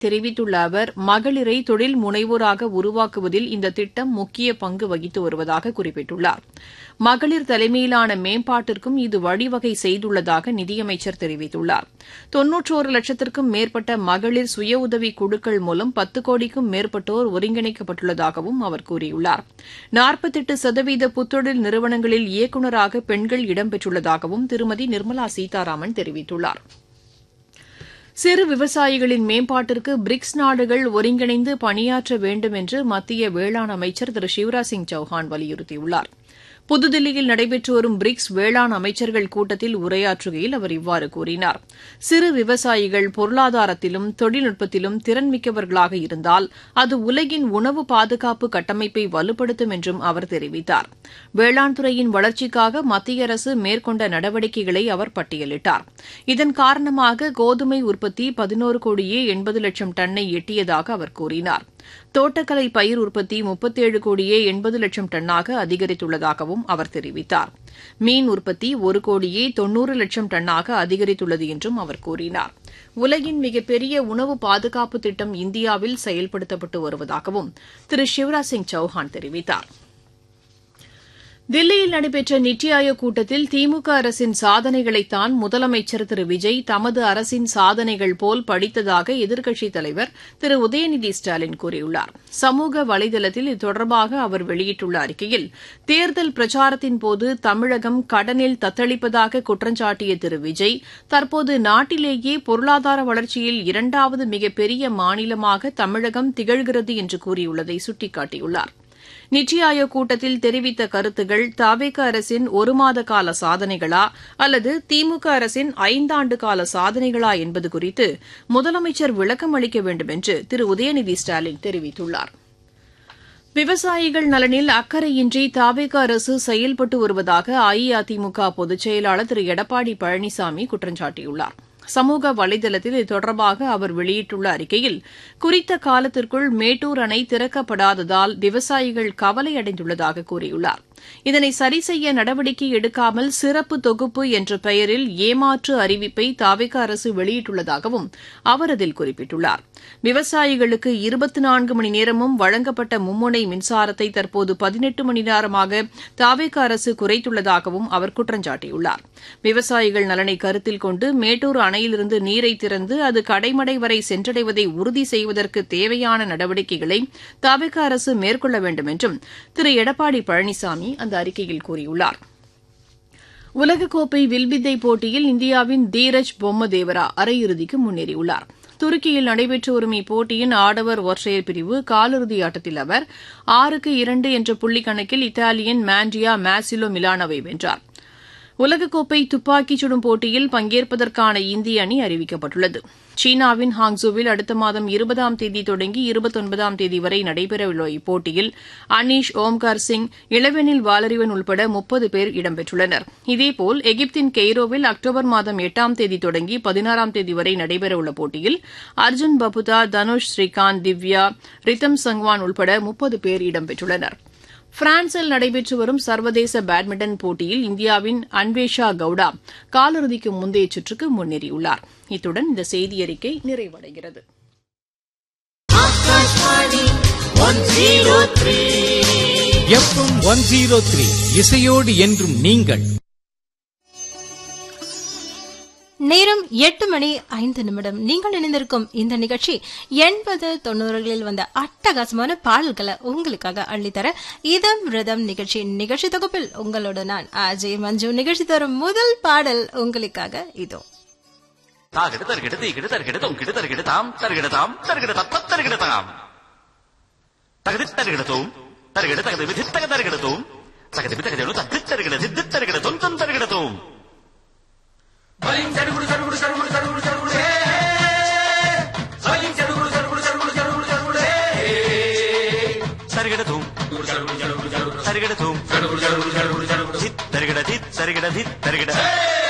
தெரிவித்துள்ள அவர் மகளிரை தொழில் முனைவோராக உருவாக்குவதில் இந்த திட்டம் முக்கிய பங்கு வகித்து வருவதாக குறிப்பிட்டுள்ளார் மகளிர் தலைமையிலான மேம்பாட்டிற்கும் இது வழிவகை செய்துள்ளதாக நிதியமைச்சர் தெரிவித்துள்ளார் தொன்னூற்றோரு லட்சத்திற்கும் மேற்பட்ட மகளிர் சுய உதவி குழுக்கள் மூலம் பத்து கோடிக்கும் மேற்பட்டோர் ஒருங்கிணைக்கப்பட்டுள்ளதாகவும் அவர் கூறியுள்ளார் நாற்பத்தெட்டு சதவீத புத்தொழில் நிறுவனங்களில் இயக்குநராக பெண்கள் இடம்பெற்றுள்ளதாகவும் திருமதி நிர்மலா சீதாராமன் தெரிவித்துள்ளார் சிறு விவசாயிகளின் மேம்பாட்டிற்கு பிரிக்ஸ் நாடுகள் ஒருங்கிணைந்து பணியாற்ற வேண்டும் என்று மத்திய வேளாண் அமைச்சர் திரு சிவராஜ் சிங் சௌஹான் வலியுறுத்தியுள்ளார் புதுதில்லியில் நடைபெற்று வரும் பிரிக்ஸ் வேளாண் அமைச்சர்கள் கூட்டத்தில் உரையாற்றுகையில் அவர் இவ்வாறு கூறினார் சிறு விவசாயிகள் பொருளாதாரத்திலும் தொழில்நுட்பத்திலும் திறன்மிக்கவர்களாக இருந்தால் அது உலகின் உணவு பாதுகாப்பு கட்டமைப்பை வலுப்படுத்தும் என்றும் அவர் தெரிவித்தார் வேளாண் துறையின் வளர்ச்சிக்காக மத்திய அரசு மேற்கொண்ட நடவடிக்கைகளை அவர் பட்டியலிட்டார் இதன் காரணமாக கோதுமை உற்பத்தி பதினோரு கோடியே எண்பது லட்சம் டன்னை எட்டியதாக அவர் கூறினார் தோட்டக்கலை பயிர் உற்பத்தி முப்பத்தேழு கோடியே எண்பது லட்சம் டன்னாக அதிகரித்துள்ளதாகவும் அவர் தெரிவித்தார் மீன் உற்பத்தி ஒரு கோடியே தொன்னூறு லட்சம் டன்னாக அதிகரித்துள்ளது என்றும் அவர் கூறினார் உலகின் மிகப்பெரிய உணவு பாதுகாப்பு திட்டம் இந்தியாவில் செயல்படுத்தப்பட்டு வருவதாகவும் திரு சிவராஜ் சிங் சௌஹான் தெரிவித்தாா் தில்லியில் நடைபெற்ற நித்தி ஆயோக் கூட்டத்தில் திமுக அரசின் சாதனைகளைத்தான் முதலமைச்சர் திரு விஜய் தமது அரசின் சாதனைகள் போல் படித்ததாக எதிர்க்கட்சித் தலைவர் திரு உதயநிதி ஸ்டாலின் கூறியுள்ளார் சமூக வலைதளத்தில் இது தொடர்பாக அவர் வெளியிட்டுள்ள அறிக்கையில் தேர்தல் பிரச்சாரத்தின்போது தமிழகம் கடனில் தத்தளிப்பதாக குற்றஞ்சாட்டிய திரு விஜய் தற்போது நாட்டிலேயே பொருளாதார வளர்ச்சியில் இரண்டாவது மிகப்பெரிய மாநிலமாக தமிழகம் திகழ்கிறது என்று கூறியுள்ளதை சுட்டிக்காட்டியுள்ளார் நித்தி ஆயோக் கூட்டத்தில் தெரிவித்த கருத்துகள் தவேக அரசின் ஒரு மாத கால சாதனைகளா அல்லது திமுக அரசின் ஐந்தாண்டு கால சாதனைகளா என்பது குறித்து முதலமைச்சர் விளக்கம் அளிக்க வேண்டும் என்று திரு உதயநிதி ஸ்டாலின் தெரிவித்துள்ளார் விவசாயிகள் நலனில் அக்கறையின்றி தாவேக அரசு செயல்பட்டு வருவதாக அஇஅதிமுக பொதுச் செயலாளர் திரு எடப்பாடி பழனிசாமி குற்றம் சாட்டியுள்ளார் சமூக வலைதளத்தில் இது தொடர்பாக அவர் வெளியிட்டுள்ள அறிக்கையில் குறித்த காலத்திற்குள் மேட்டூர் அணை திறக்கப்படாததால் விவசாயிகள் கவலையடைந்துள்ளதாக கூறியுள்ளார் இதனை சரி செய்ய நடவடிக்கை எடுக்காமல் சிறப்பு தொகுப்பு என்ற பெயரில் ஏமாற்று அறிவிப்பை தாவிக அரசு வெளியிட்டுள்ளதாகவும் அவர் அதில் குறிப்பிட்டுள்ளார் விவசாயிகளுக்கு இருபத்தி நான்கு மணி நேரமும் வழங்கப்பட்ட மும்முனை மின்சாரத்தை தற்போது பதினெட்டு மணி நேரமாக தாவேக அரசு குறைத்துள்ளதாகவும் அவர் குற்றம் சாட்டியுள்ளார் விவசாயிகள் நலனை கருத்தில் கொண்டு மேட்டூர் அணையிலிருந்து நீரை திறந்து அது கடைமடை வரை சென்றடைவதை உறுதி செய்வதற்கு தேவையான நடவடிக்கைகளை தாவேக அரசு மேற்கொள்ள வேண்டும் என்றும் திரு எடப்பாடி பழனிசாமி அந்த அறிக்கையில் கூறியுள்ளார் உலகக்கோப்பை வில்வித்தை போட்டியில் இந்தியாவின் தீரஜ் பொம்மதேவரா அரையிறுதிக்கு முன்னேறியுள்ளார் துருக்கியில் நடைபெற்று வரும் இப்போட்டியின் ஆடவர் ஒற்றையர் பிரிவு காலிறுதி ஆட்டத்தில் அவர் ஆறுக்கு இரண்டு என்ற புள்ளி கணக்கில் இத்தாலியன் மாண்டியா மேசிலோ மிலானோவை வென்றார் உலகக்கோப்பை துப்பாக்கிச் சுடும் போட்டியில் பங்கேற்பதற்கான இந்திய அணி அறிவிக்கப்பட்டுள்ளது சீனாவின் ஹாங்ஸோவில் அடுத்த மாதம் இருபதாம் தேதி தொடங்கி இருபத்தொன்பதாம் தேதி வரை நடைபெறவுள்ள இப்போட்டியில் அனீஷ் ஓம்கார் சிங் இளவெனில் வாலறிவன் உள்பட முப்பது பேர் இடம்பெற்றுள்ளனர் இதேபோல் எகிப்தின் கெய்ரோவில் அக்டோபர் மாதம் எட்டாம் தேதி தொடங்கி பதினாறாம் தேதி வரை நடைபெறவுள்ள போட்டியில் அர்ஜுன் பபுதா தனுஷ் ஸ்ரீகாந்த் திவ்யா ரித்தம் சங்வான் உள்பட முப்பது பேர் இடம்பெற்றுள்ளனா் பிரான்சில் நடைபெற்று வரும் சர்வதேச பேட்மிண்டன் போட்டியில் இந்தியாவின் அன்வேஷா கவுடா காலிறுதிக்கு முந்தைய சுற்றுக்கு முன்னேறியுள்ளார் இத்துடன் இந்த செய்தியறிக்கை நிறைவடைகிறது எஃப்எம் ஒன் ஜீரோ த்ரீ இசையோடு என்றும் நீங்கள் நேரம் எட்டு மணி ஐந்து நிமிடம் நீங்கள் இணைந்திருக்கும் இந்த நிகழ்ச்சி எண்பது தொண்ணூறுகளில் வந்த அட்டகாசமான பாடல்களை உங்களுக்காக அள்ளித்தர இதம் ரிதம் நிகழ்ச்சி நிகழ்ச்சி தொகுப்பில் உங்களோட நான் அஜய் மஞ்சு நிகழ்ச்சி தரும் முதல் பாடல் உங்களுக்காக இதோ தாகிடு தருகிடு தீகிடு தருகிடு தொங்கிடு தருகிடு தாம் தருகிடு தாம் தருகிடு தத்த தருகிடு தாம் தகுதி தருகிடு தூம் தருகிடு தகுதி விதி தக தருகிடு தூம் தகுதி தகுதி தத்தி தருகிடு தித்தி தருகிடு தொந்தம் தருகிடு தூம் தருகிடு தூம் தருகிடு தூம் தித் தருகிட தித் தருகிட தித் தருகிட